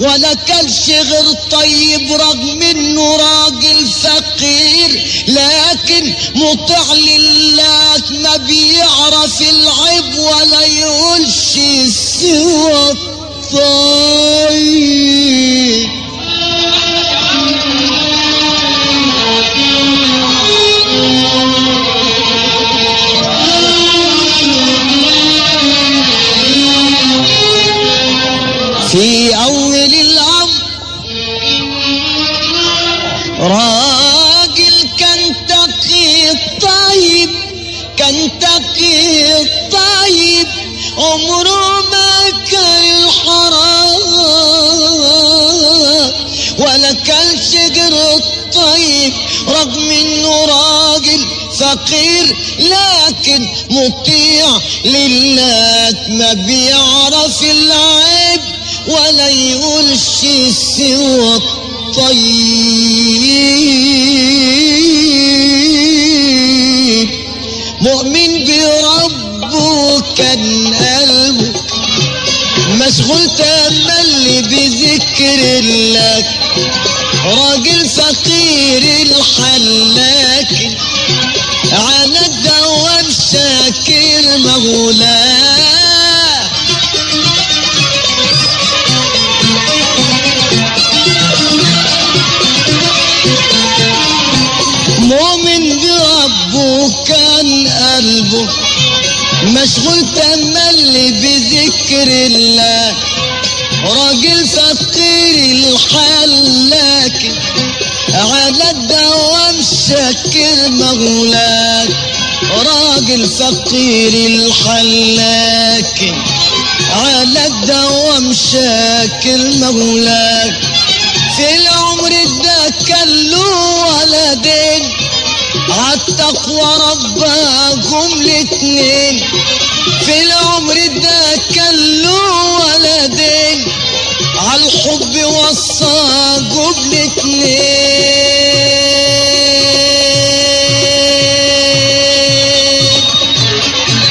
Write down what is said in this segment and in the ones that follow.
ولا كانش غير طيب رغم انه راجل فقير لكن مطيع لله ما بيعرف العيب ولا يقولش سوى الطيب في أول الأمر راجل كان تقي طيب كان تقي طيب عمره ما كان حرام ولا كان شجر الطيب رغم انه راجل فقير لكن مطيع لله ما بيعرف العيب ولا يقولش سوى الطيب مؤمن بربه كان قلبه مشغول تملي بذكر الله راجل فقير الحلاك على الدوام شاكر مولاه مؤمن بربه كان قلبه مشغول تملي بذكر الله راجل فقير الحلاك على الدوام شاكر مولاك راجل فقير الحلاك على الدوام شاكر مولاك في العمر ده كان له ولدين عالتقوى رباهم الاتنين في العمر ده كان له ولدين عالحب وصاقوا الاتنين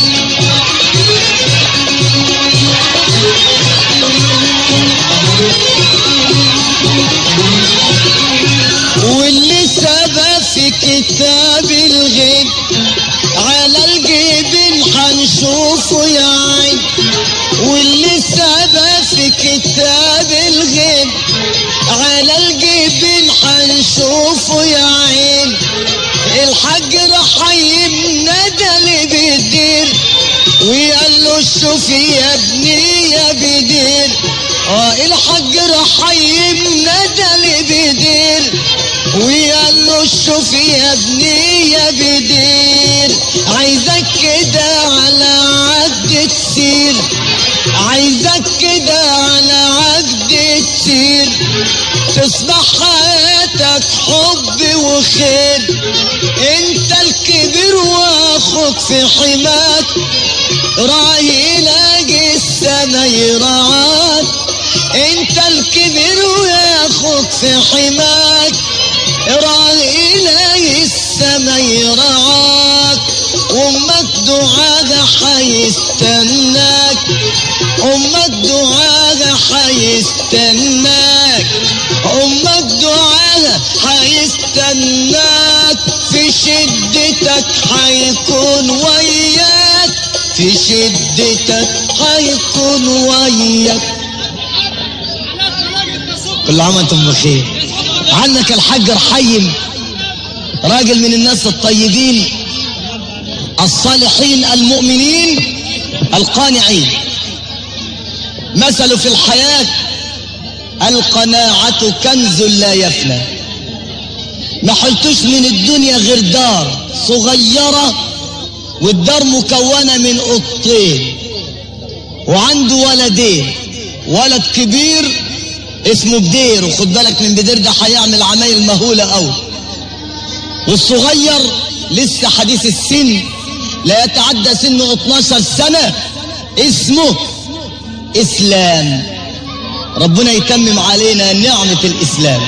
واللي سبق في كتاب الغيب على الجبين حنشوفه يا عين واللي سبق في كتاب الغيب على الجبين حنشوفه يا عين الحاج رحيم ندى اللي بيدير وقال له شوف يا ابني يا بدير اه الحاج رحيم ندى اللي بيدير وقال له شوف يا ابني يا بدير عايزك كده على عقد تسير عايزك كده على عقد تسير تصبح حياتك حب وخير انت الكبير واخوك في حماك راعي لاقي السما يرعاك انت الكبير واخوك في حماك راعي لاقي السما يرعاك امك دعاها حيستناك امك دعاها حيستناك امك دعاها حيستناك في شدتك حيكون وياك في شدتك حيكون وياك كل عام وانتم بخير عنك الحاج رحيم راجل من الناس الطيبين الصالحين المؤمنين القانعين مثل في الحياة القناعة كنز لا يفنى ما حلتوش من الدنيا غير دار صغيرة والدار مكونة من قطين وعنده ولدين ولد كبير اسمه بدير وخد بالك من بدير ده هيعمل عمايل مهولة قوي والصغير لسه حديث السن لا يتعدى سنه 12 سنة اسمه اسلام ربنا يتمم علينا نعمة الاسلام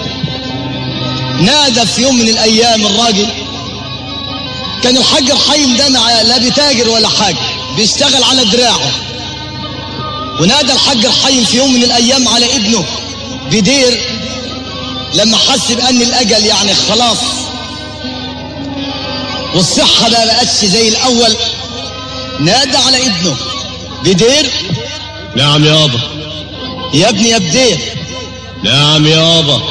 نادى في يوم من الايام الراجل كان الحاج رحيم ده مع لا بتاجر ولا حاجة بيشتغل على دراعه ونادى الحاج الحي في يوم من الايام على ابنه بدير لما حس بان الاجل يعني خلاص والصحة ما بقتش زي الاول نادى على ابنه بدير نعم يابا يا ابني يا بدير نعم يابا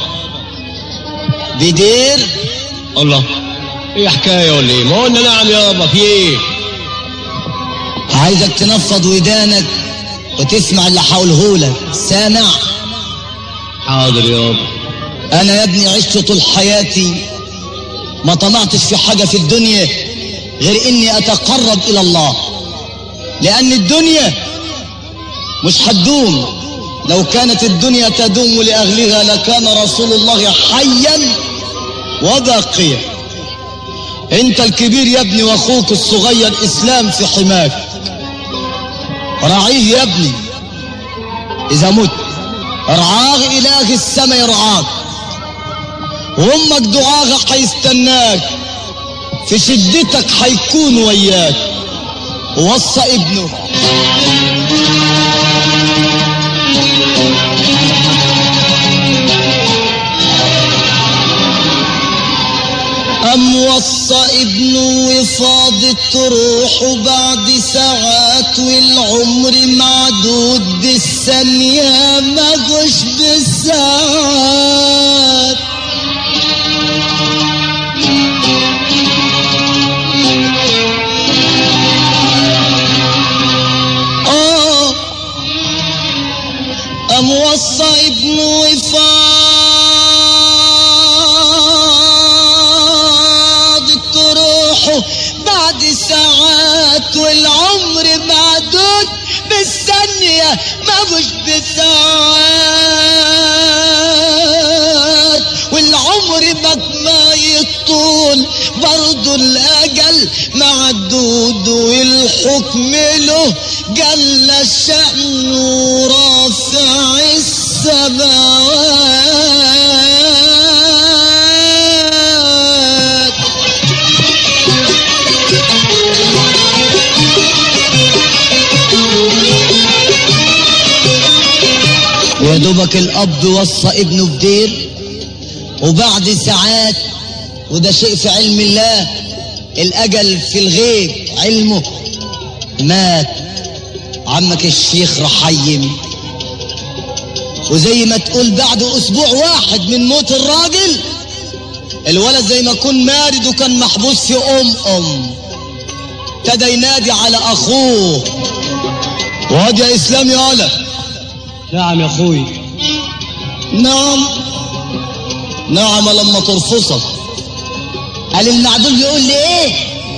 بدير الله ايه حكايه ولا ايه ما قلنا نعم يابا في ايه عايزك تنفض ودانك وتسمع اللي حولهولك سامع حاضر يابا انا يا ابني عشت طول حياتي ما طمعتش في حاجة في الدنيا غير اني اتقرب الى الله لان الدنيا مش هتدوم لو كانت الدنيا تدوم لاهلها لكان رسول الله حيا وباقيا انت الكبير يا ابني واخوك الصغير اسلام في حماك راعيه يا ابني اذا مت رعاه اله السماء يرعاك وامك دعاها هيستناك في شدتك هيكون وياك ووصى ابنه أم وصى ابنه وفاضت روحه بعد ساعات والعمر معدود بالثانية ما غش بالساعات آه أم وصى ابنه وفاضت روحه بعد ساعات والعمر معدود بالثانية ما مش بساعات والعمر مك ما يطول برضو الأجل معدود والحكم له جل شأنه رافع السماوات يا دوبك الأب وصى ابنه بدير وبعد ساعات وده شيء في علم الله الأجل في الغيب علمه مات عمك الشيخ رحيم وزي ما تقول بعد أسبوع واحد من موت الراجل الولد زي ما يكون مارد وكان محبوس في أم أم ابتدى ينادي على أخوه واد يا إسلام يا ولد نعم يا اخوي نعم نعم لما ترفصك قال المعدول بيقول لي ايه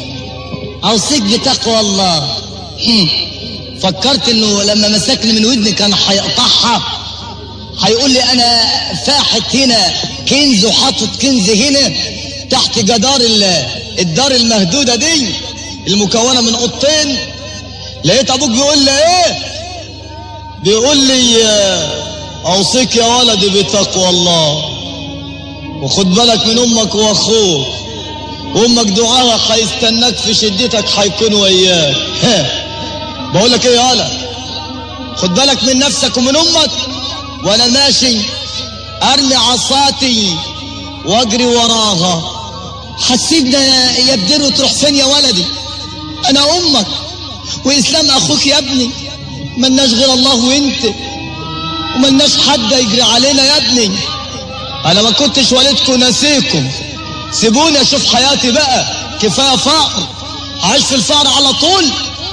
اوصيك بتقوى الله هم. فكرت انه لما مسكني من ودني كان هيقطعها هيقول لي انا فاحت هنا كنز وحاطط كنز هنا تحت جدار ال- الدار المهدودة دي المكونة من اوضتين لقيت ابوك بيقول لي ايه بيقول لي آه، اوصيك يا ولدي بتقوى الله وخد بالك من امك واخوك وامك دعاها هيستناك في شدتك هيكون وياك ها. بقول لك ايه يا ولد خد بالك من نفسك ومن امك وانا ماشي ارمي عصاتي واجري وراها هتسيبنا يا- يا بدر وتروح فين يا ولدي انا امك واسلام اخوك يا ابني ملناش غير الله وانت وملناش حد يجري علينا يا ابني انا ما كنتش والدكم ناسيكم سيبوني اشوف حياتي بقى كفايه فقر عايش في الفقر على طول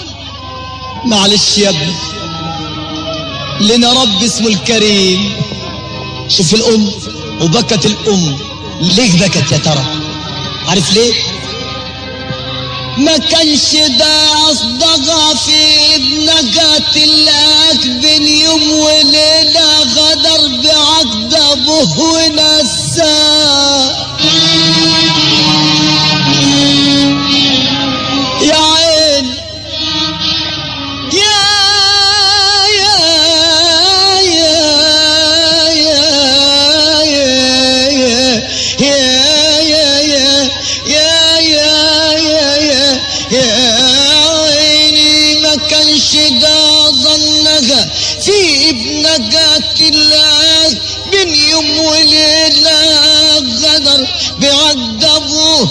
معلش يا ابني لنا رب اسمه الكريم شوف الام وبكت الام ليه بكت يا ترى عارف ليه ما كانش ده قصدها في ابنك قتلك بين يوم وليلة غدر بعقد ابوه ونساه يا عين يا يا يا يا يا يا يا يا يا يا يا يا يا عيني ما كانش ده ظنك آيات الله من يوم وليلة غدر بعذبه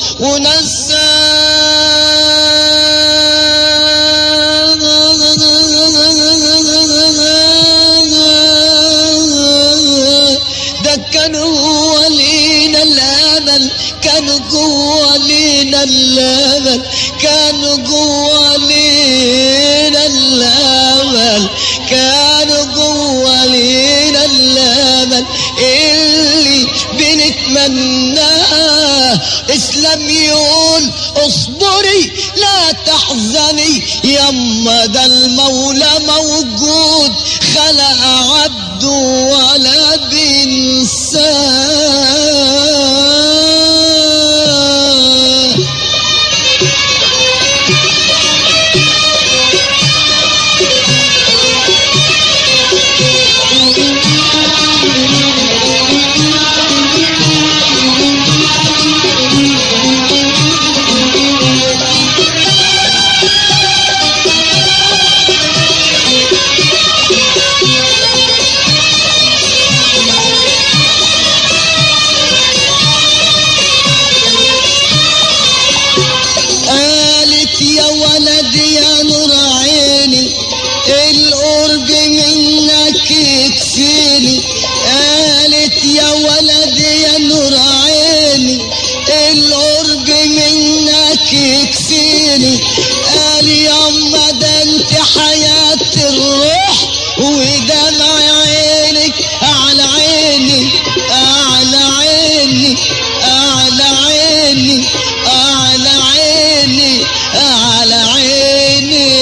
ونسى ده كان هو لينا الامل كان جوا لينا الامل كان جوا لينا الامل كان جوا لينا الامل اللي بنتمناه اسلام يقول اصبري لا تحزني يما ده المولى موجود خلق عبده ولا بينساه قالت يا ولد يا نور عيني القرب منك يكفيني قالت يا ولد يا نور عيني القرب منك يكفيني قال ياما ده انت حياة الروح ودمع عينك على عيني على عيني على عيني على عيني على عيني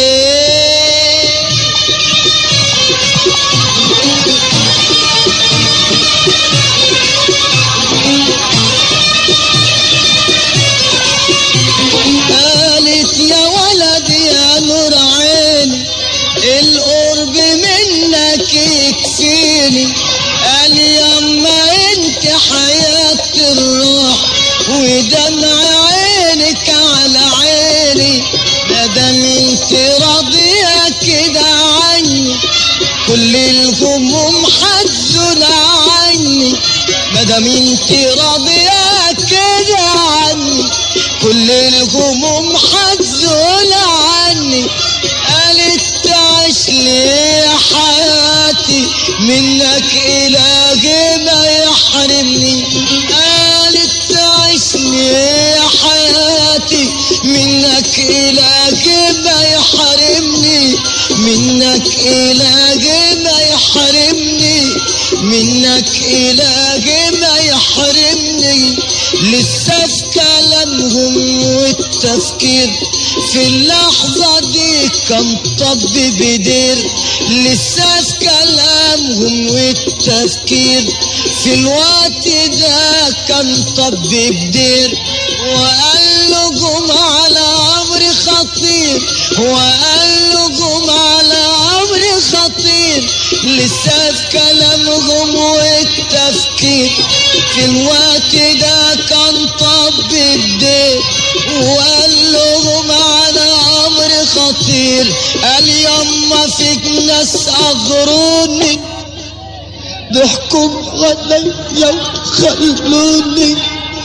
قالت يا ولد يا نور عيني القرب منك يكفيني قال ياما انت حياة الروح ودمع عينك على عيني مادام انت راضية كده عني كل الهموم حزن عني مادام انت راضية كده عني كل الهموم حزن عني قالت تعيش لي حياتي منك إلهي ما يحرمني قالت تعيش لي حياتي منك إلهي ما يحرمني منك إلهي ما يحرمني منك إلهي ما يحرمني لسه في كلامهم والتفكير في اللحظة دي كان طب بدير لسه في كلامهم والتفكير في الوقت ده كان طب بدير وقال لهم على أمر خطير وقال لهم على أمر خطير لسه في كلامهم والتفكير في الوقت ده كان طب الدين وقال لهم على أمر خطير قال يما فيك ناس أغروني ضحكوا عليا وخلوني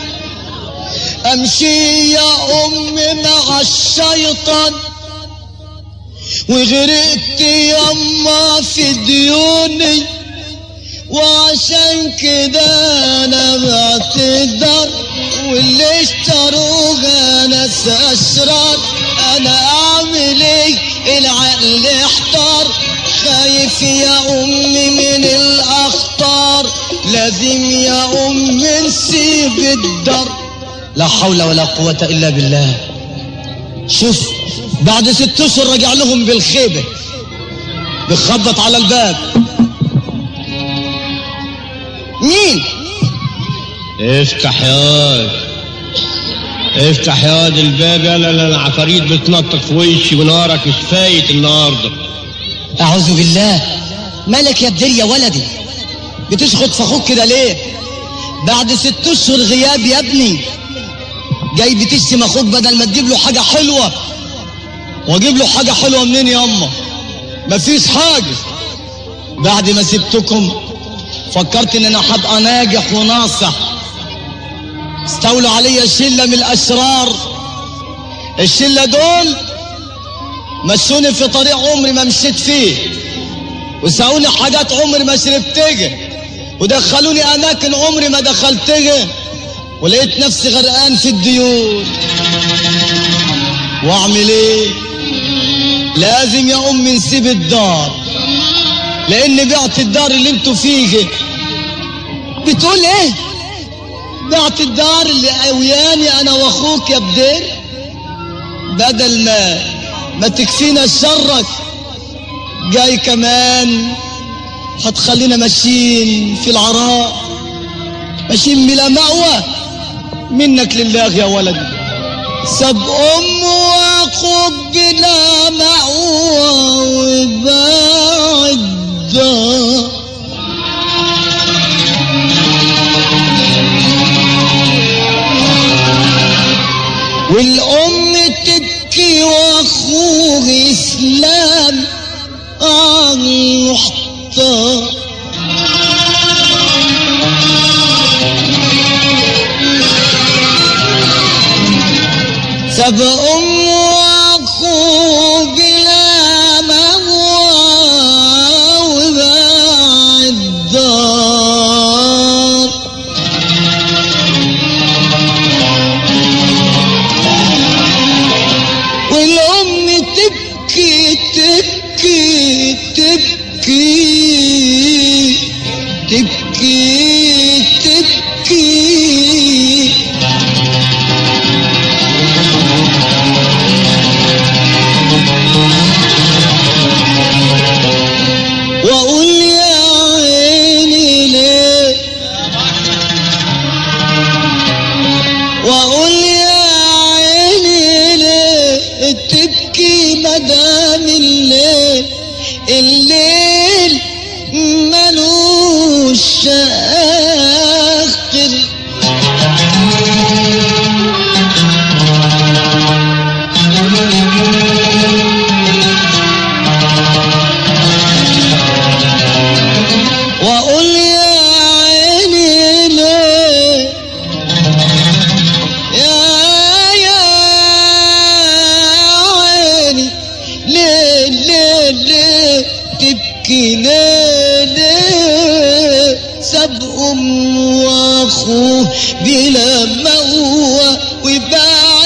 امشي يا امي مع الشيطان وغرقت يما في ديوني وعشان كده انا بعتذر واللي اشتروها ناس اشرار انا اعمل ايه العقل احتار خايف يا امي من الاخطار لازم يا امي نسيب الدار لا حول ولا قوة الا بالله شوف بعد ست اشهر رجع لهم بالخيبة بخبط على الباب مين افتح ياض افتح ياض الباب يلا لا العفاريت بتنطط في وشي ونارك مش فايت النهارده اعوذ بالله مالك يا بدر يا ولدي بتشخط في اخوك كده ليه بعد ست اشهر غياب يا ابني جاي بتشتم اخوك بدل ما تجيب له حاجه حلوه واجيب له حاجه حلوه منين يا اما مفيش حاجه بعد ما سبتكم فكرت ان انا هبقى ناجح وناصح استولوا عليا شله من الاشرار الشله دول مشوني في طريق عمري ما مشيت فيه وساوني حاجات عمري ما شربتها ودخلوني اماكن عمري ما دخلتها ولقيت نفسي غرقان في الديون واعمل ايه لازم يا امي نسيب الدار لان بعت الدار اللي انتوا فيه بتقول ايه بعت الدار اللي قوياني انا واخوك يا بدير بدل ما ما تكفينا شرك جاي كمان هتخلينا ماشيين في العراء ماشيين بلا مأوى منك لله يا ولد ساب أم وأخوك بلا مأوى وباع الدار والأم تبكي وأخوه إسلام عن محتار ساب أم وأخوه بلا مأوى وباع الدار والأم تبكي تبكي تبكي تبكي تبكي وأقول يا عيني ليه وأقول يا عيني ليه تبكي مدام الليل الليل ملوش آخر وأقول يا عيني ليه يا يا عيني ليه ليه ليه تبكي ليه ليه ساب أم وأخوه بلا مأوى وباع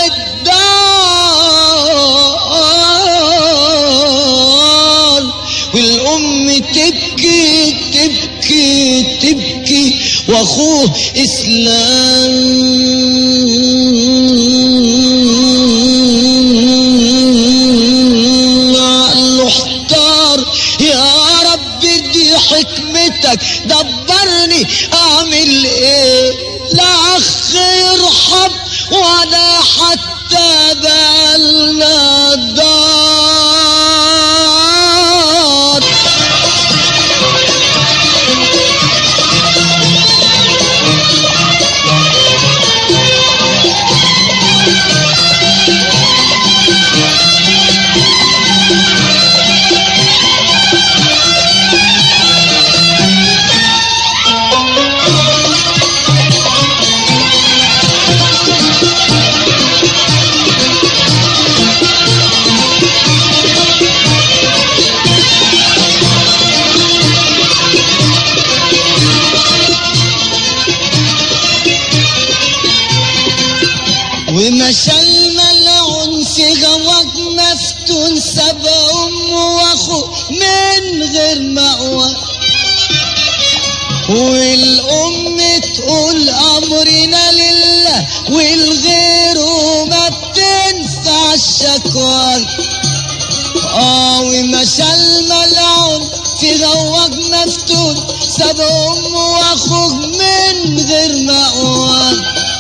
الدار والأم تبكي تبكي تبكي وأخوه إسلام عقله احتار يا رب دي حكمتك دبرني أعمل إيه لا أخ يرحم ولا حتى بالنا دار ومشى الملعون في غواك مفتون ساب أم وأخو من غير مأوى والأم تقول أمرنا لله والغير ما بتنفع الشكوى آه ومشى الملعون في غواك مفتون ساب أم وأخوه من غير مأوى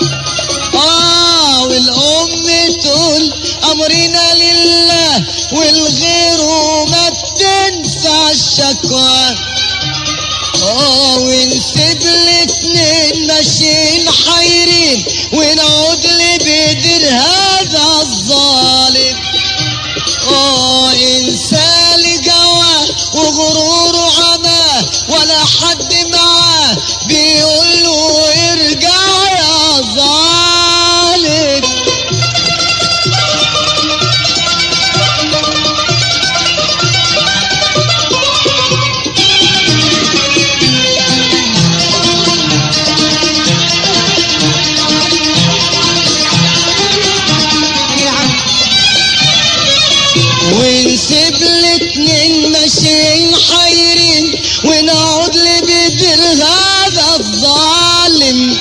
آه والأم تقول أمرنا لله والغير ما بتنفع الشكوى آه ونسيب الاتنين ماشيين حيرين ونعود لبدر هذا الظالم آه إنسان جواه وغروره عماه حد معاه بيقول له ارجع يا ظالم ونسيب الاتنين ماشيين حيرين ونقعد لبدر هذا الظالم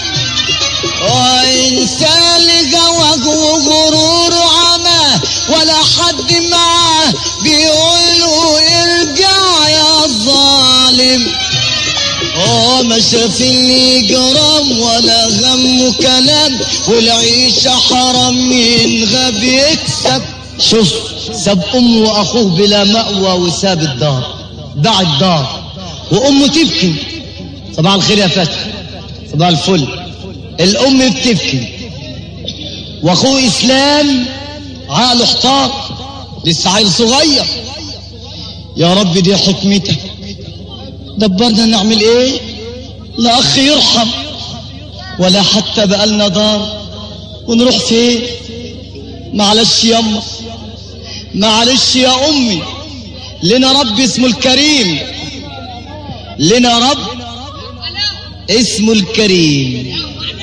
وإنسان لجوج وغرور عماه ولا حد معاه بيقول له ارجع يا ظالم هو ما شاف اللي جرام ولا غم كلام والعيشة حرام مين غاب يكسب شوف ساب امه واخوه بلا مأوى وساب الدار باع الدار وامه تبكي صباح الخير يا فتحي صباح الفل الام بتبكي واخوه اسلام عقله احتار لسه عيل صغير يا رب دي حكمتك دبرنا نعمل ايه لا اخ يرحم ولا حتى بقالنا دار ونروح فين معلش يما معلش يا امي لنا رب اسمه الكريم لنا رب اسمه الكريم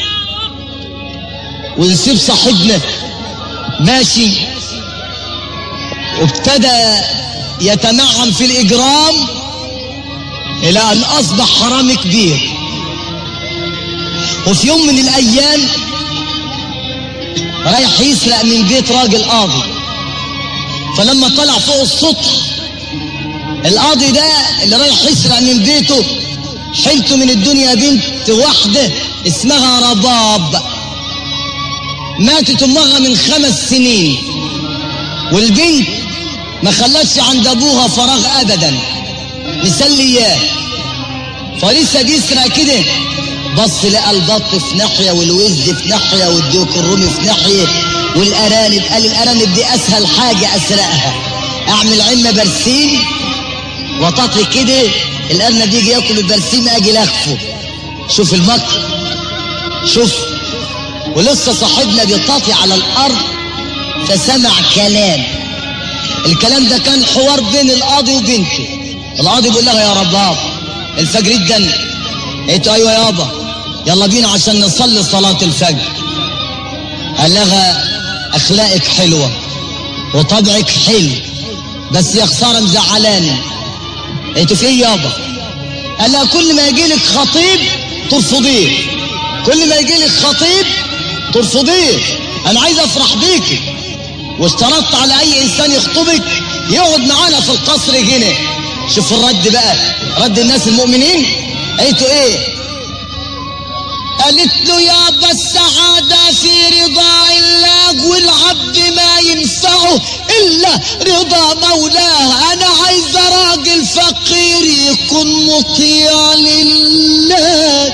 ونسيب صاحبنا ماشي وابتدى يتنعم في الاجرام الى ان اصبح حرام كبير وفي يوم من الايام رايح يسرق من بيت راجل قاضي فلما طلع فوق السطح القاضي ده اللي رايح يسرق من بيته حلته من الدنيا بنت واحدة اسمها رباب ماتت امها من خمس سنين والبنت ما خلتش عند ابوها فراغ ابدا مسلي اياه فلسه بيسرق كده بص لقى البط في ناحية والوز في ناحية والديك الرومي في ناحية والأرانب قال الأرانب دي أسهل حاجة أسرقها أعمل عمة برسيم وطاطي كده الأرنب يجي ياكل البرسيم أجي لخفه شوف المكر شوف ولسه صاحبنا بيطاطي على الأرض فسمع كلام الكلام ده كان حوار بين القاضي وبنته القاضي بيقول لها يا رباب الفجر اتجن قلت ايوه يابا يلا بينا عشان نصلي صلاة الفجر قال لها اخلاقك حلوة وطبعك حلو بس يا خسارة مزعلاني قلت في ايه يابا قال لها كل ما يجي لك خطيب ترفضيه كل ما يجي لك خطيب ترفضيه انا عايز افرح بيكي واشترطت على اي انسان يخطبك يقعد معانا في القصر هنا شوف الرد بقى رد الناس المؤمنين قلت ايه قالت له يابا السعادة في رضا الله والعبد ما ينفعه إلا رضا مولاه أنا عايز راجل فقير يكون مطيع لله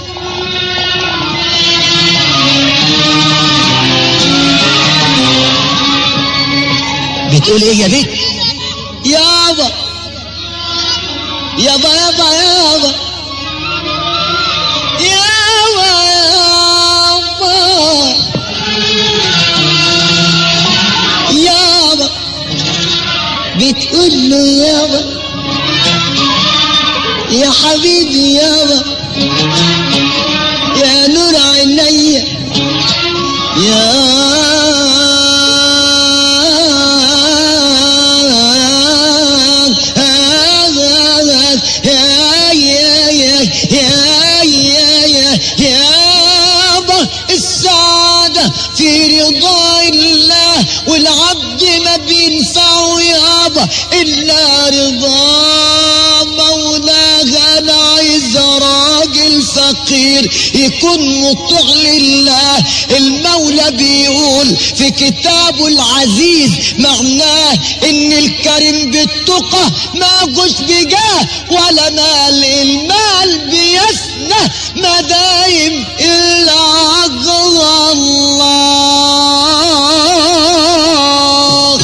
بتقول ايه يا بنت يابا يابا يابا يابا يابا يابا يابا بتقول له يابا يا حبيبي يابا يا نور عينيا يابا السعادة في رضا الله والعبد ما بينفعه يابا إلا رضا مولاه أنا عايز راجل فقير يكون مطيع لله المولى بيقول في كتابه العزيز معناه ان الكريم بالتقى ما جوش بجاه ولا مال المال بيسنى ما دايم الا عجل الله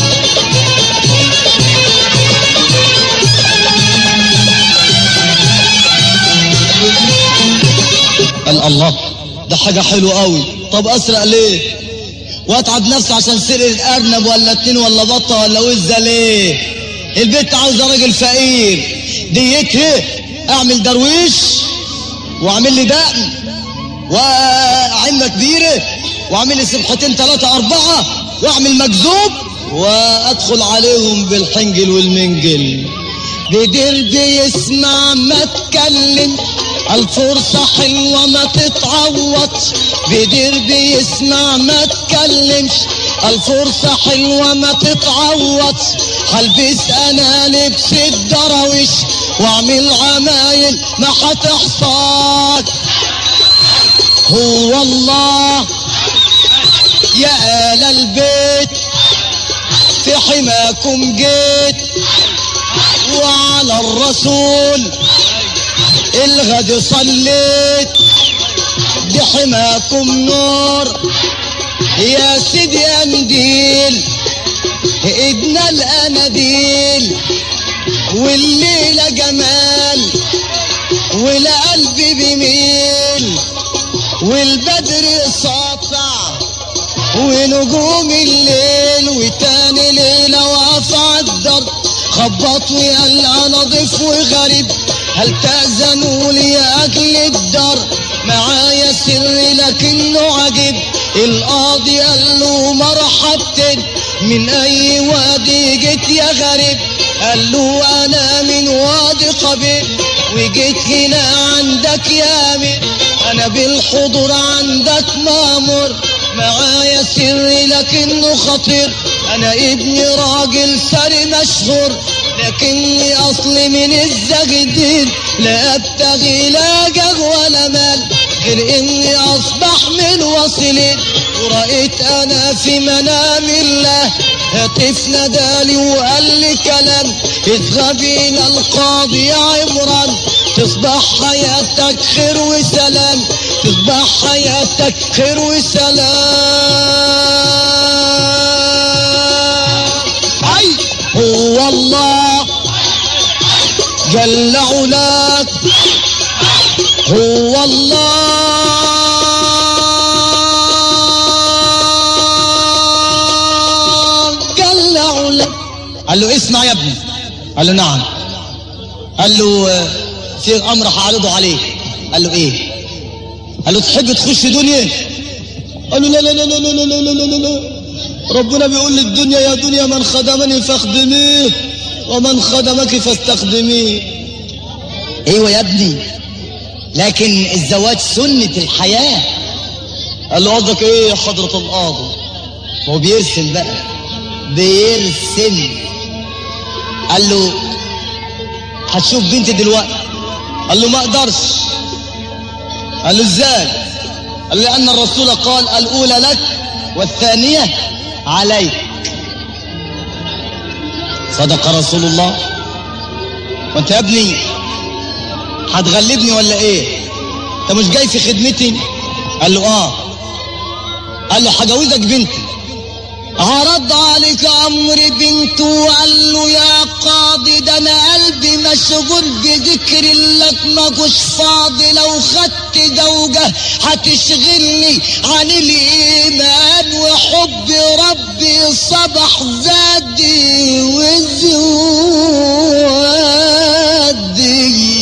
قال الله ده حاجة حلوة قوي طب أسرق ليه وأتعب نفسي عشان سرقة أرنب ولا اتنين ولا بطة ولا وزة ليه البنت عاوزة راجل فقير ديتها أعمل درويش وأعمل لي دقن وعمة كبيرة وأعمل لي سبحتين ثلاثة أربعة وأعمل مكذوب وأدخل عليهم بالحنجل والمنجل بدر بيسمع ما اتكلم الفرصة حلوة ما تتعوضش بدر بيسمع ما اتكلمش الفرصة حلوة ما تتعوضش هلبس انا لبس الدراويش واعمل عمايل ما هتحصل هو الله يا آل البيت في حماكم جيت وعلى الرسول الغد صليت بحماكم نور يا سيدي انديل ايدنا الاناديل والليله جمال والقلب بيميل والبدر ساطع ونجوم الليل وتاني ليلة واقف عالدر خبط وقال انا ضيف وغريب هل تأذنوا لي أجل الدار معايا سر لكنه عجيب القاضي قال له مرحبتين من أي وادي جيت يا غريب قال له أنا من وادي قبيل وجيت هنا عندك يا أمير أنا بالحضور عندك مامور معايا سر لكنه خطير أنا ابني راجل سري مشهور لكني أصلي من الزجدين لا أبتغي لا جه ولا مال غير إني أصبح من واصلين ورأيت أنا في منام الله هاتف نادالي وقال لي كلام اذهب إلى القاضي يا عمران تصبح حياتك خير وسلام تصبح حياتك خير وسلام أي هو الله جل علاك هو الله جل علاك قال له اسمع يا ابني قال له نعم قال له آه، في امر هعرضه عليك قال له ايه قال له تحب تخش دنيا قال له لا لا لا لا لا لا لا لا لا لا ربنا بيقول للدنيا يا دنيا من خدمني فاخدميه ومن خدمك فاستخدميه ايوه يا ابني لكن الزواج سنة الحياة قال له قصدك ايه يا حضرة القاضي ما هو بيرسم بقى بيرسم قال له هتشوف بنتي دلوقتي قال له ما اقدرش قال له ازاي قال له لان الرسول قال الاولى لك والثانيه عليك صدق رسول الله وانت يا ابني هتغلبني ولا ايه انت مش جاي في خدمتي قال له اه قال له هجوزك بنتي عرض عليك امر بنته وقال له يا قاضي ده انا قلبي مشغول بذكر لك ما كنتش فاضي لو خدت زوجة هتشغلني عن الايمان وحب ربي صبح زادي وزوادي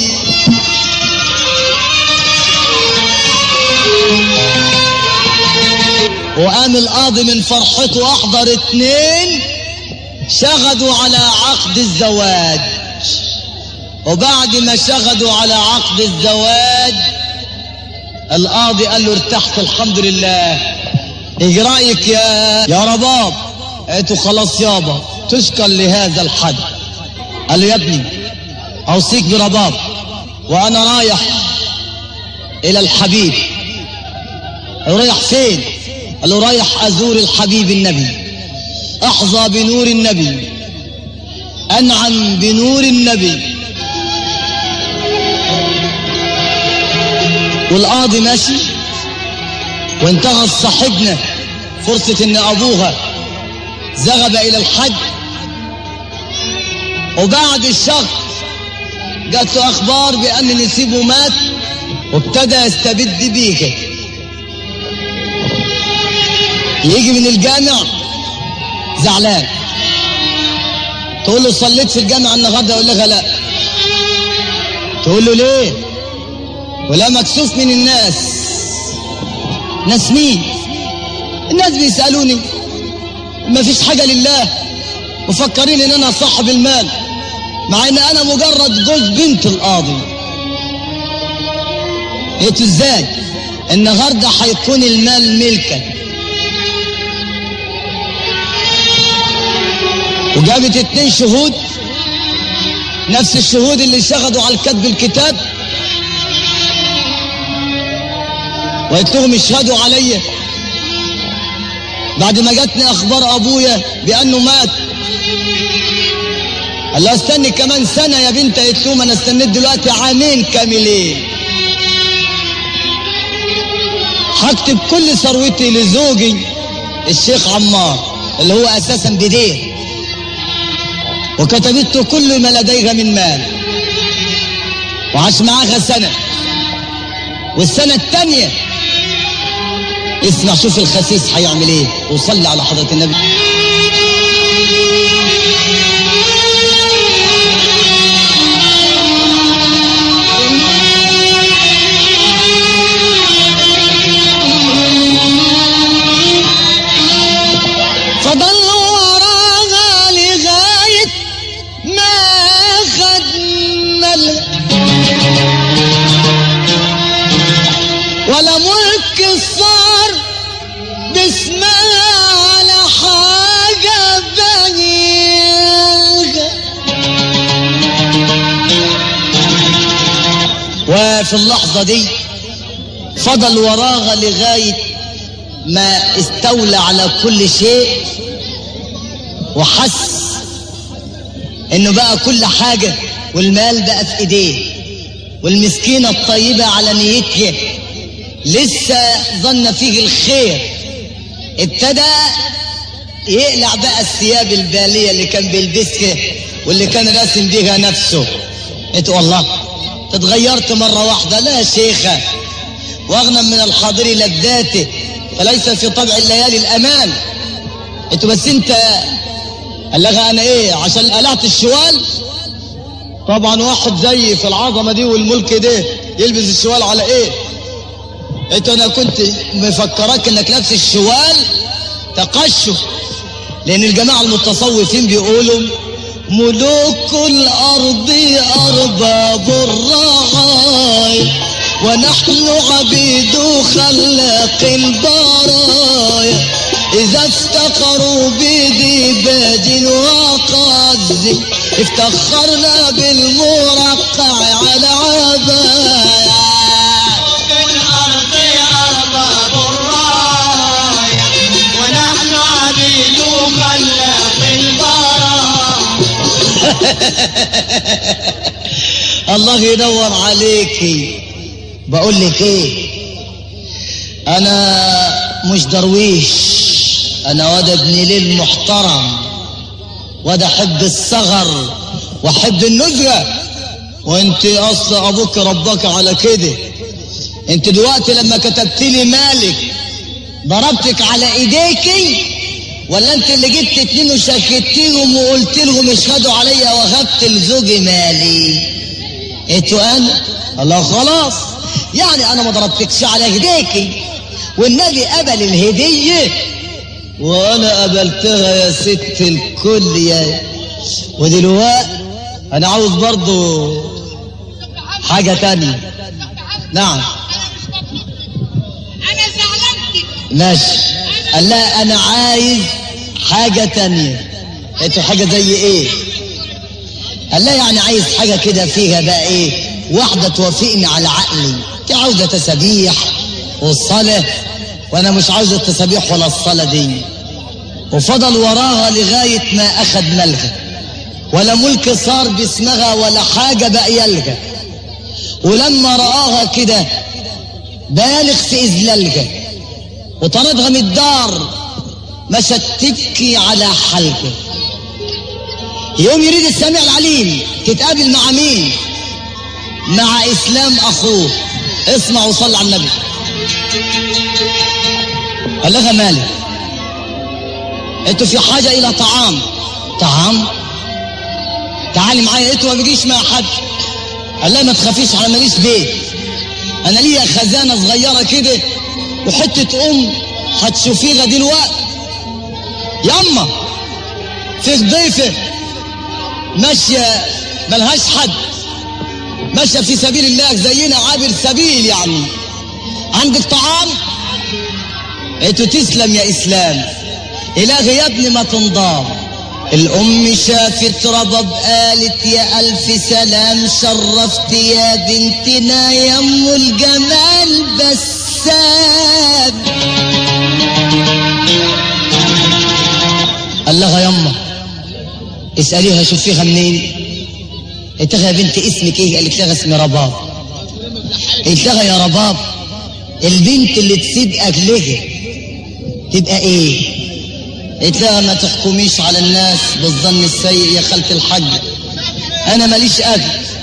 وقام القاضي من فرحته احضر اتنين شغدوا على عقد الزواج وبعد ما شغدوا على عقد الزواج القاضي قال له ارتحت الحمد لله ايه رايك يا يا رباب قلت له خلاص يابا تشكر لهذا الحد قال له يا ابني اوصيك برباب وانا رايح الى الحبيب رايح فين قال له رايح ازور الحبيب النبي احظى بنور النبي انعم بنور النبي والقاضي ماشي وانتهز صاحبنا فرصة ان ابوها ذهب الى الحج وبعد الشهر جات له اخبار بان نسيبه مات وابتدى يستبد بيك يجي من الجامع زعلان تقول له صليت في الجامع النهارده يقول لك لا تقول له ليه ولا مكسوف من الناس ناس مين الناس بيسألوني ما فيش حاجة لله مفكرين ان انا صاحب المال مع ان انا مجرد جوز بنت القاضي قلت ازاي النهارده هيكون المال ملكك وجابت اتنين شهود نفس الشهود اللي شغدوا على الكتب الكتاب وقلت لهم اشهدوا عليا بعد ما جاتني اخبار ابويا بانه مات قال لها استني كمان سنه يا بنت قلت لهم انا استنيت دلوقتي عامين كاملين هكتب كل ثروتي لزوجي الشيخ عمار اللي هو اساسا بديه وكتبت كل ما لديها من مال وعاش معاها سنه والسنه الثانيه اسمع شوف الخسيس هيعمل ايه وصلي على حضرة النبي فضل وراها لغاية ما خد ملك ولا ملك صار باسمها على حاجة بنيلها وفي اللحظة دي فضل وراها لغاية ما استولى على كل شيء وحس انه بقى كل حاجة والمال بقى في ايديه والمسكينة الطيبة على نيتها لسه ظن فيه الخير ابتدى يقلع بقى الثياب البالية اللي كان بيلبسها واللي كان راسم بيها نفسه قلت والله تتغيرت مرة واحدة لا يا شيخة واغنى من الحاضر لذاته فليس في طبع الليالي الامان قلت بس انت قال لها انا ايه عشان قلعت الشوال طبعا واحد زيي في العظمه دي والملك ده يلبس الشوال على ايه قلت انا كنت مفكرك انك لابس الشوال تقشف لان الجماعه المتصوفين بيقولوا ملوك الارض ارباب الرعايا ونحن عبيد خلاق البرايا إذا افتقروا بديباج وقز افتخرنا بالمرقع على عبايا الأرض أرباب الراية ونحن عبيد خلاق البرايا الله يدور عليكي بقول لك ايه انا مش درويش انا واد ابن ليل محترم واد احب الصغر واحب النزهه وانت اصل ابوك ربك على كده انت دلوقتي لما كتبت لي مالك ضربتك على ايديكي ولا انت اللي جبت اتنين وشكتيهم وقلت لهم اشهدوا عليا وهبت لزوجي مالي قلتوا انا الله خلاص يعني انا ما ضربتكش على ايديكي والنبي قبل الهديه وانا قبلتها يا ست الكل يا ودلوقتي انا عاوز برضو حاجه تانية نعم أنا زعلانتك ماشي قال لا انا عايز حاجه تانية قلت له حاجه زي ايه قال لا يعني عايز حاجه كده فيها بقى ايه واحده توافقني على عقلي انت عاوزه تسابيح والصلاه وانا مش عاوز التسابيح ولا الصلاه دي وفضل وراها لغايه ما اخذ مالها ولا ملك صار باسمها ولا حاجه بقى يلها ولما رآها كده بالغ في إذلالها وطردها من الدار مشت تبكي على حلقه يوم يريد السميع العليم تتقابل مع مين مع إسلام أخوه اسمع وصل على النبي قال لها مالي انتوا في حاجة الى طعام طعام تعالي معايا انتوا ما بيجيش مع حد قال لها ما تخافيش انا ماليش بيت انا ليا خزانة صغيرة كده وحتة ام هتشوفيها دلوقتي يما في ضيفة ماشية ملهاش حد ماشية في سبيل الله زينا عابر سبيل يعني عندك طعام انتوا تسلم يا اسلام الهي يا ابني ما تنضام الام شافت ربب قالت يا الف سلام شرفت يا بنتنا يا ام الجمال بسام قال لها يما اسأليها شوفيها منين قلت لها يا بنت اسمك ايه قالت لها اسمي رباب قلت لها يا رباب البنت اللي تسيب اكلها تبقى ايه قلت لها ما تحكميش على الناس بالظن السيء يا خالة الحج انا ماليش اكل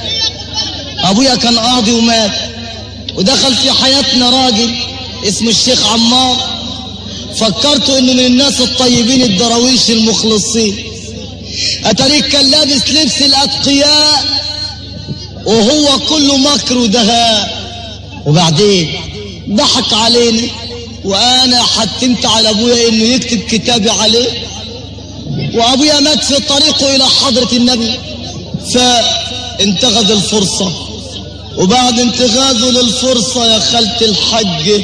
ابويا كان قاضي ومات ودخل في حياتنا راجل اسمه الشيخ عمار فكرت انه من الناس الطيبين الدراويش المخلصين اتاريك كان لابس لبس الاتقياء وهو كله مكر ودهاء وبعدين ضحك علينا وانا حتمت على ابويا انه يكتب كتابي عليه وابويا مات في طريقه الى حضرة النبي فانتغذ الفرصة وبعد انتغاذه للفرصة يا خالة الحج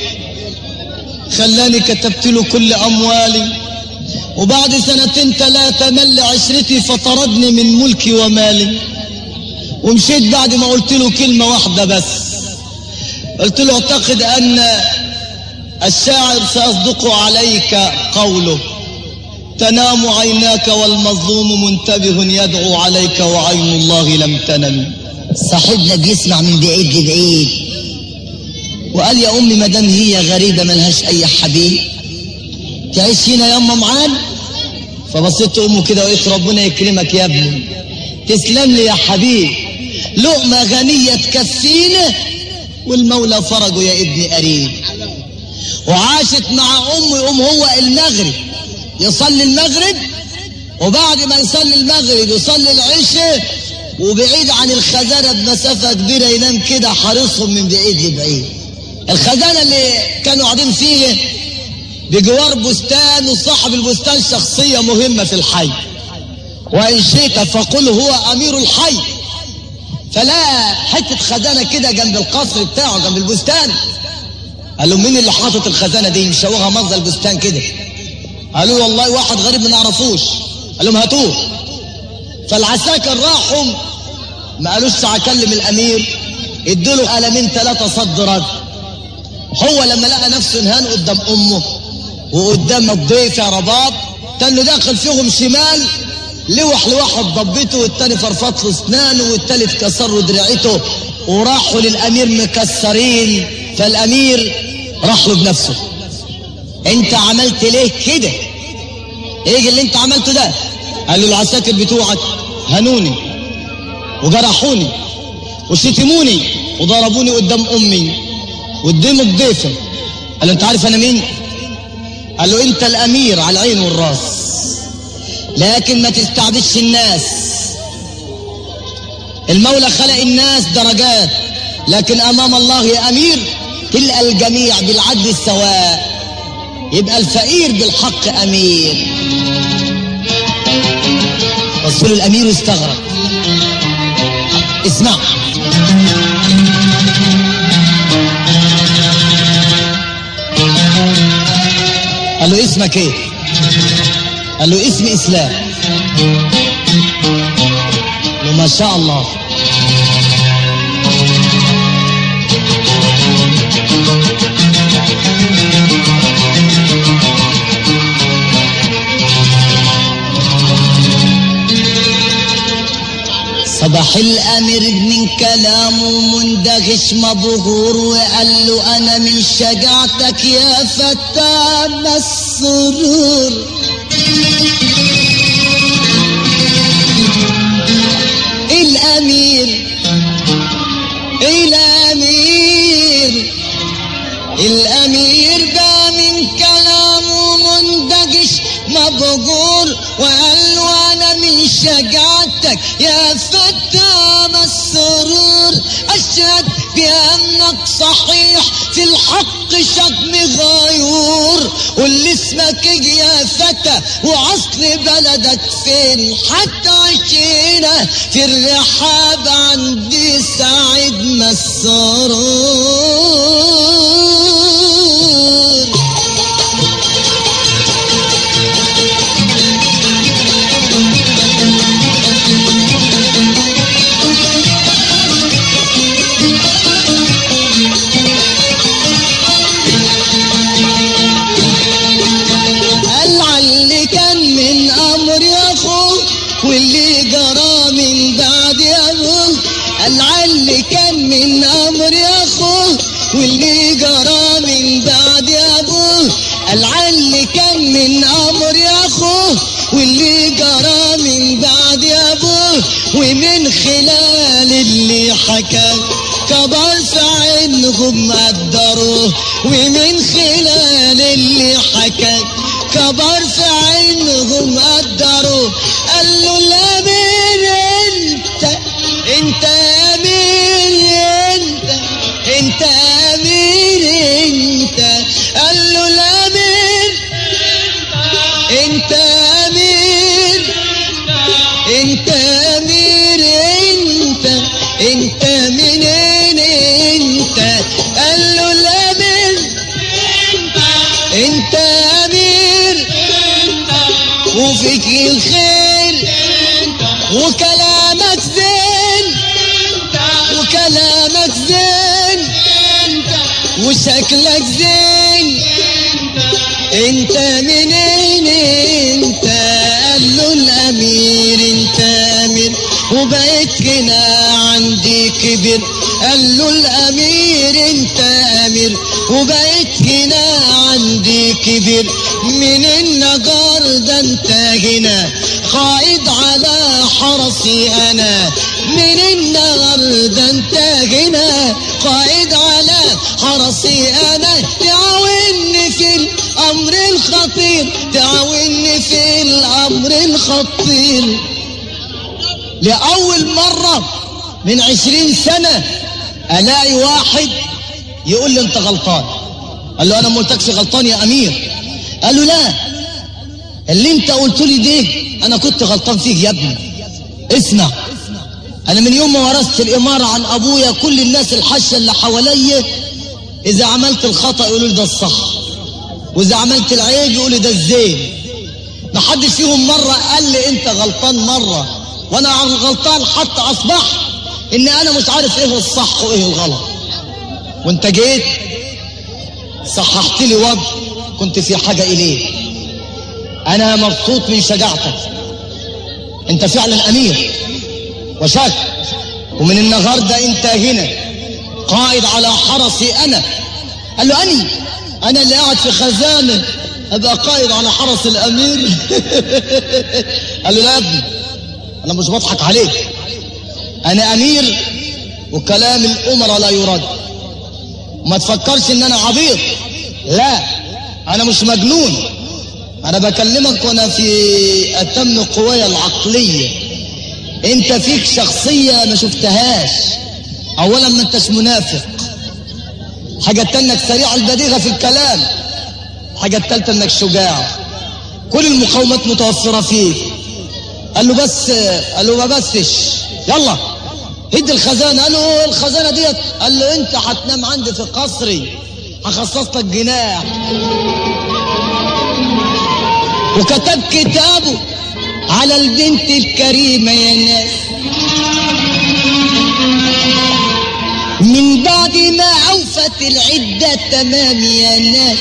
خلاني كتبت له كل اموالي وبعد سنتين ثلاثة مل عشرتي فطردني من ملكي ومالي ومشيت بعد ما قلت له كلمة واحدة بس قلت له اعتقد ان الشاعر سيصدق عليك قوله تنام عيناك والمظلوم منتبه يدعو عليك وعين الله لم تنم صاحبنا بيسمع من بعيد لبعيد وقال يا امي ما دام هي غريبه ملهاش اي حبيب تعيش هنا ياما معانا فبصيت امه كده وقلت ربنا يكرمك يا ابني تسلم لي يا حبيب لقمه غنيه تكفينا والمولى فرجه يا ابني قريب وعاشت مع امه يقوم هو المغرب يصلي المغرب وبعد ما يصلي المغرب يصلي العشاء وبعيد عن الخزانة بمسافة كبيرة ينام كده حارسهم من بعيد لبعيد الخزانة اللي كانوا قاعدين فيه بجوار بستان وصاحب البستان شخصية مهمة في الحي وإن شئت فقل هو أمير الحي فلا حتة خزانة كده جنب القصر بتاعه جنب البستان قال له مين اللي حاطط الخزانة دي مشوهها منظر البستان كده قالوا والله واحد غريب ما نعرفوش قال لهم هاتوه فالعساكر راحوا ما قالوش هكلم الامير ادوا له قلمين ثلاثه صد رد هو لما لقى نفسه انهان قدام امه وقدام الضيف يا رباب كان داخل فيهم شمال لوح لواحد ضبته والتاني فرفط له اسنانه والتالت كسر له دراعته وراحوا للامير مكسرين فالامير راح له بنفسه انت عملت ليه كده ايه اللي انت عملته ده قال له العساكر بتوعك هنوني وجرحوني وشتموني وضربوني قدام امي قدام الضيفه قال له انت عارف انا مين قال له انت الامير على العين والراس لكن ما تستعبدش الناس المولى خلق الناس درجات لكن امام الله يا امير تلقى الجميع بالعدل السواء يبقى الفقير بالحق امير رسول الامير استغرب اسمع قال له اسمك ايه قال له اسمي اسلام قال له ما شاء الله صباح الامير من كلامه مندهش مبهور وقال له انا من شجاعتك يا فتى مسرور الامير الامير الامير بقى من كلامه مندهش مبجور وقال له انا من شجاعتك يا فتى مسرور اشهد بانك صحيح في الحق شتم غيور واللي اسمك إيه يا فتى واصل بلدك فين حتى عشينا في الرحاب عندي سعيد مسرور قال اللي كان من امر يا اخوه واللي جرى من بعد يا ابوه قال اللي كان من امر يا اخوه واللي جرى من بعد يا ابوه قال اللي كان من امر يا اخوه واللي جرى من بعد يا ابوه ومن خلال اللي حكى كبر في عينهم قدروه ومن خلال اللي حكى كبر في عينهم قدروا قال له الامير انت انت امير انت انت امير انت قال له الامير انت امير انت امير انت انت منين انت قال له الامير انت امير وفيك الخير وكلامك زين وكلامك زين وشكلك زين انت منين انت قال له الامير انت امير وبقيت هنا عندي كبر قال له الامير انت امير وبقيت هنا عندي كبر من النجار ده انت هنا قائد على حرسي انا من النجار ده انت هنا قائد على حرسي انا تعاوني في الامر الخطير تعاوني في الامر الخطير لأول مرة من عشرين سنة ألاقي واحد يقول لي أنت غلطان قال له أنا ما قلتكش غلطان يا أمير قال له لا اللي أنت قلت لي ده أنا كنت غلطان فيك يا ابني اسمع أنا من يوم ما ورثت الإمارة عن أبويا كل الناس الحشة اللي حواليا إذا عملت الخطأ يقولوا لي ده الصح وإذا عملت العيب يقولوا ده الزين ما حدش فيهم مرة قال لي أنت غلطان مرة وانا غلطان حتى اصبح ان انا مش عارف ايه الصح وايه الغلط وانت جيت صححت لي وضع كنت في حاجة اليه انا مبسوط من شجاعتك انت فعلا امير وشاك ومن النهارده انت هنا قائد على حرسي انا قال له اني انا اللي قاعد في خزانه ابقى قائد على حرس الامير قال له لا يا ابني انا مش بضحك عليك انا امير وكلام الامراء لا يرد ما تفكرش ان انا عبيط لا انا مش مجنون انا بكلمك وانا في اتم قوايا العقليه انت فيك شخصيه ما شفتهاش اولا ما انتش منافق حاجه التانية انك سريع البديهه في الكلام حاجه التالتة انك شجاع كل المقومات متوفره فيك قال له بس قال له ما بسش يلا هد الخزانة قال له الخزانة ديت قال له انت هتنام عندي في قصري هخصص لك جناح وكتب كتابه على البنت الكريمة يا ناس من بعد ما أوفت العدة تمام يا ناس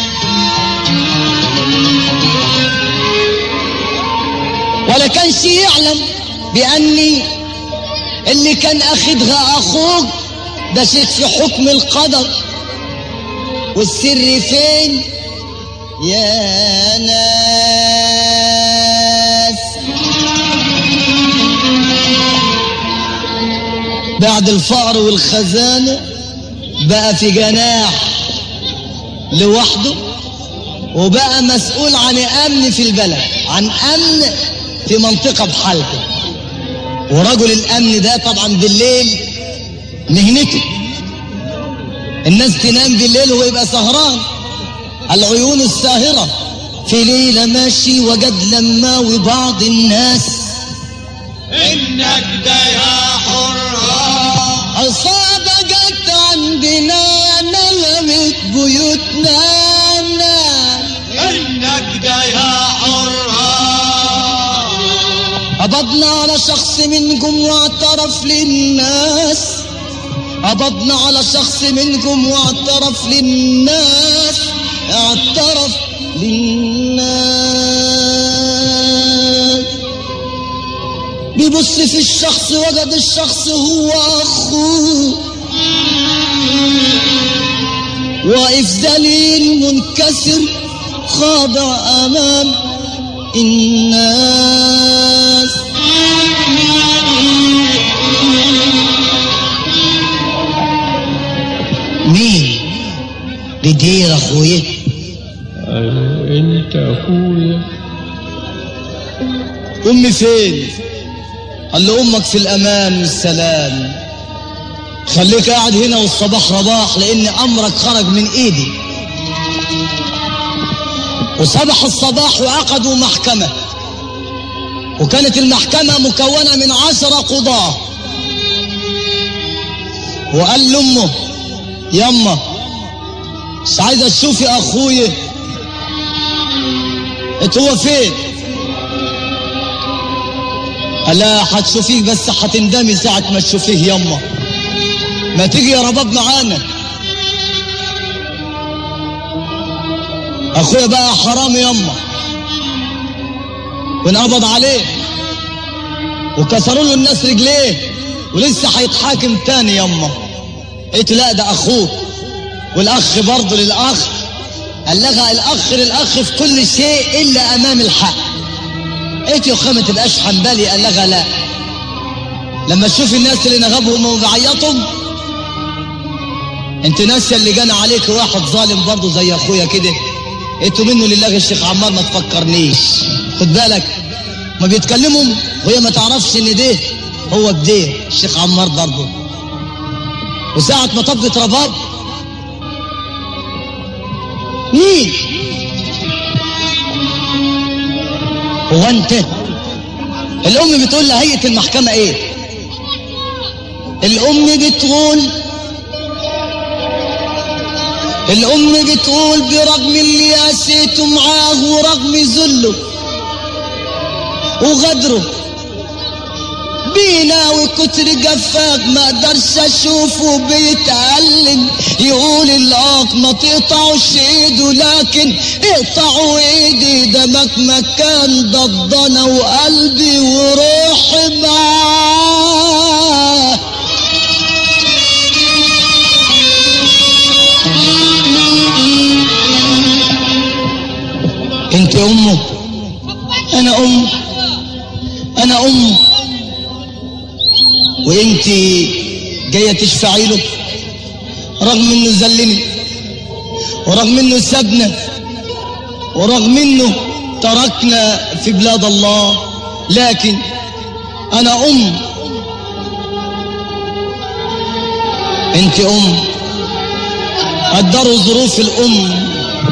ولا كانش يعلم بأني اللي كان أخدها أخوك ده شيء في حكم القدر والسر فين يا ناس بعد الفقر والخزانة بقى في جناح لوحده وبقى مسؤول عن امن في البلد عن امن في منطقه بحالته ورجل الامن ده طبعا بالليل مهنته الناس تنام بالليل وهو يبقى سهران العيون الساهره في ليله ماشي وجد لما وبعض الناس انك ده يا حرام عصابة جت عندنا نلمت بيوتنا انك ده يا حرام قبضنا على شخص منكم واعترف للناس قبضنا على شخص منكم واعترف للناس اعترف للناس بيبص في الشخص وجد الشخص هو اخوه واقف ذليل منكسر خاضع امام الناس مين بدير اخويا أيوة انت اخويا امي فين قال له امك في الامان والسلام خليك قاعد هنا والصباح رباح لان امرك خرج من ايدي وصبح الصباح وعقدوا محكمة وكانت المحكمة مكونة من عشرة قضاة وقال لأمه يما مش عايزة تشوفي أخويا قلت هو فين قال لا هتشوفيه بس هتندمي ساعة ما تشوفيه يما ما تيجي يا رباب معانا اخويا بقى حرام يما وانقبض عليه وكسروا له الناس رجليه ولسه هيتحاكم تاني يما قلت لا ده اخوه والاخ برضه للاخ قال لها الاخ للاخ في كل شيء الا امام الحق قلت يا اخويا ما تبقاش حنبلي قال لها لا لما تشوف الناس اللي نغبهم وبيعيطوا انت ناسيه اللي جانا عليك واحد ظالم برضه زي اخويا كده انتوا منه لله الشيخ عمار ما تفكرنيش خد بالك ما بيتكلموا وهي ما تعرفش ان ده هو بده الشيخ عمار برضه وساعة ما طبت رباب مين هو انت الام بتقول لهيئة المحكمة ايه الام بتقول الام بتقول برغم اللي قاسيته معاه ورغم ذله وغدره بينا وكتر جفاك ما اقدرش اشوفه بيتألم يقول الاخ ما تقطعوش ايده لكن اقطعوا ايدي دمك مكان ضدنا وقلبي وروحي معاه انت امه انا ام انا ام وانت جايه تشفعي له رغم انه ذلني ورغم انه سابنا ورغم انه تركنا في بلاد الله لكن انا ام انت ام قدروا ظروف الام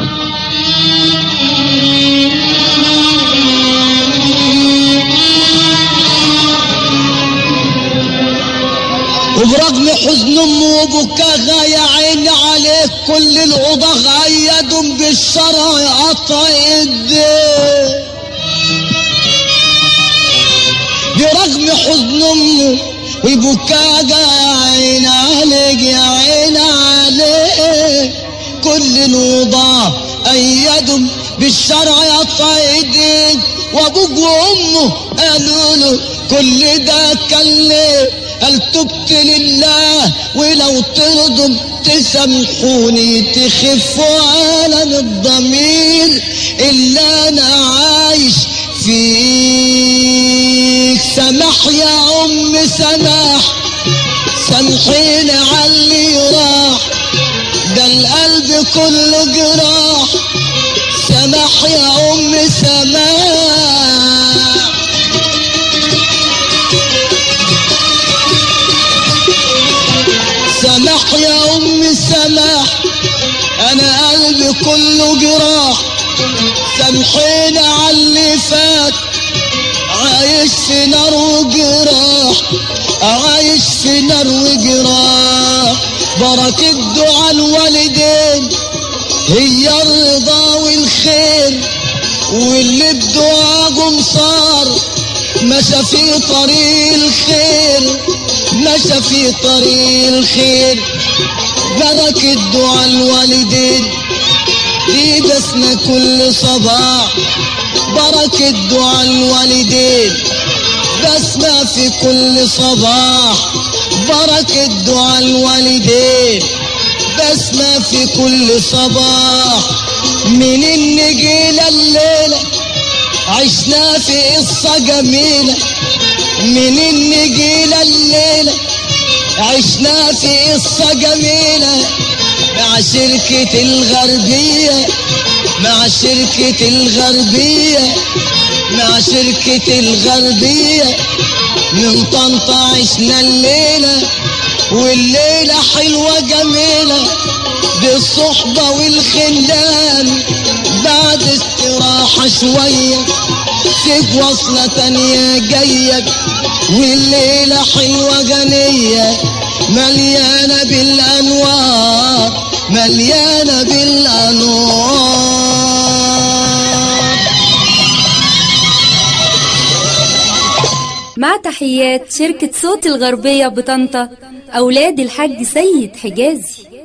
وبرغم حزن امه وبكاها يا عيني عليك كل القضى غيدوا بالشرع قطع ايديه برغم حزن امه وبكاها يا عيني عليك يا عيني عليك كل الوضع أيدوا بالشرع يقطع ايديك وابوك وامه قالوا له كل ده كان ليه قال تبت لله ولو ترضوا تسامحوني تخفوا عالم الضمير اللي انا عايش فيك سمح يا ام سمح سامحيني على اللي راح ده القلب كله جراح سماح يا ام سماح سماح يا ام سماح انا قلبي كله جراح سامحيني على اللي فات عايش في نار وجراح عايش في نار وجراح بركة دعاء الوالدين هي الرضا والخير واللي بدعاهم صار مشى في طريق الخير مشى في طريق الخير بركة دعاء الوالدين في بسنا كل صباح بركة دعاء الوالدين بسمة في كل صباح بركة دعاء الوالدين بسمة في كل صباح من النجيلة الليلة عشنا في قصة جميلة من النجيلة الليلة عشنا في قصة جميلة مع شركة الغربية مع شركة الغربية مع شركة الغربية من طنطا عشنا الليلة والليلة حلوة جميلة بالصحبة والخلان بعد استراحة شوية سيب وصلة تانية جاية والليلة حلوة غنية مليانة بالأنوار مليانة بالأنوار مع تحيات شركة صوت الغربية بطنطا أولاد الحاج سيد حجازي